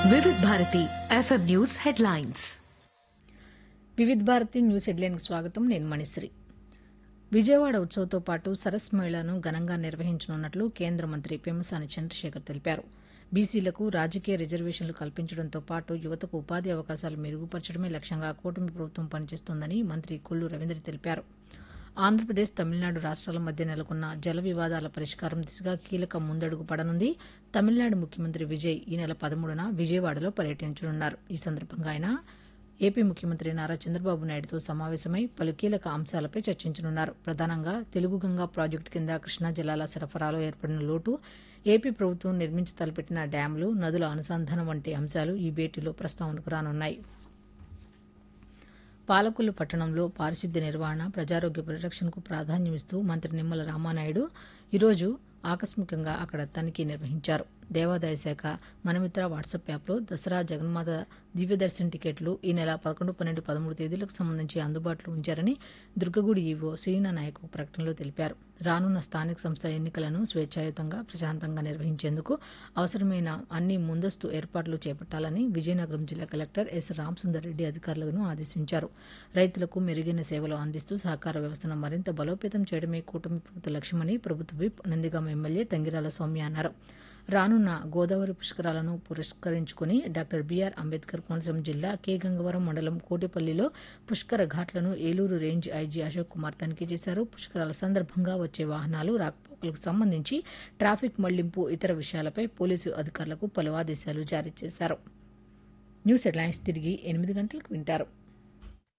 వివిధ Bharati FM news headlines Vividh Bharati news హెడ్లైన్కి స్వాగతం నేను మణిశ్రీ విజయవాడ ఉత్సవ్తో పాటు సరస్ మేళాను ఘనంగా నిర్వహించనున్నట్లు కేంద్ర మంత్రి పెమ్మసాని చంద్రశేఖర్ తెలిపారు బీసీలకు రాజకీయ రిజర్వేషన్లు కల్పించడంతో పాటు యువతకు ఉపాధి అవకాశాలు మెరుగుపరచడమే లక్ష్యంగా కూటమి ప్రభుత్వం పనిచేస్తోందని మంత్రి కొల్లు రవీంద్ర తెలిపారు ఆంధ్రప్రదేశ్ తమిళనాడు రాష్ట్రాల మధ్య నెలకొన్న జల వివాదాల పరిష్కారం దిశగా కీలక ముందడుగు పడనుంది తమిళనాడు ముఖ్యమంత్రి విజయ్ ఈ నెల పదమూడున విజయవాడలో పర్యటించనున్నారు ఈ సందర్భంగా ఆయన ఏపీ ముఖ్యమంత్రి నారా చంద్రబాబు నాయుడుతో సమావేశమై పలు కీలక అంశాలపై చర్చించనున్నారు ప్రధానంగా తెలుగు గంగా ప్రాజెక్టు కింద కృష్ణా జలాల సరఫరాలో ఏర్పడిన లోటు ఏపీ ప్రభుత్వం నిర్మించి తలపెట్టిన డ్యాంలు నదుల అనుసంధానం వంటి అంశాలు ఈ భేటీలో ప్రస్తావనకు రానున్నాయి పాలకొల్లు పట్టణంలో పారిశుద్ధ్య నిర్వహణ ప్రజారోగ్య పరిరక్షణకు ప్రాధాన్యమిస్తూ మంత్రి నిమ్మల రామానాయుడు ఈరోజు ఆకస్మికంగా అక్కడ తనిఖీ నిర్వహించారు దేవాదాయ శాఖ మనమిత్ర వాట్సాప్ యాప్లో దసరా జగన్మాత దివ్యదర్శన్ టికెట్లు ఈ నెల పదకొండు పన్నెండు పదమూడు తేదీలకు సంబంధించి అందుబాటులో ఉంచారని దుర్గగుడి ఈవో శ్రీనా నాయక్ ఒక ప్రకటనలో తెలిపారు రానున్న స్థానిక సంస్థల ఎన్నికలను స్వేచ్ఛాయుతంగా ప్రశాంతంగా నిర్వహించేందుకు అవసరమైన అన్ని ముందస్తు ఏర్పాట్లు చేపట్టాలని విజయనగరం జిల్లా కలెక్టర్ ఎస్ రామసుందర్ రెడ్డి అధికారులను ఆదేశించారు రైతులకు మెరుగైన సేవలు అందిస్తూ సహకార వ్యవస్థను మరింత బలోపేతం చేయడమే కూటమి ప్రభుత్వ లక్ష్యమని ప్రభుత్వ విప్ నందిగామ ఎమ్మెల్యే తంగిరాల సౌమ్య అన్నారు రానున్న గోదావరి పుష్కరాలను పురస్కరించుకుని డాక్టర్ బీఆర్ అంబేద్కర్ కోనసీమ జిల్లా కే గంగవరం మండలం కోటిపల్లిలో పుష్కర ఘాట్లను ఏలూరు రేంజ్ ఐజీ అశోక్ కుమార్ తనిఖీ చేశారు పుష్కరాల సందర్భంగా వచ్చే వాహనాలు రాకపోకలకు సంబంధించి ట్రాఫిక్ మళ్లింపు ఇతర విషయాలపై పోలీసు అధికారులకు పలు ఆదేశాలు జారీ చేశారు న్యూస్ హెడ్లైన్స్ తిరిగి ఎనిమిది గంటలకు వింటారు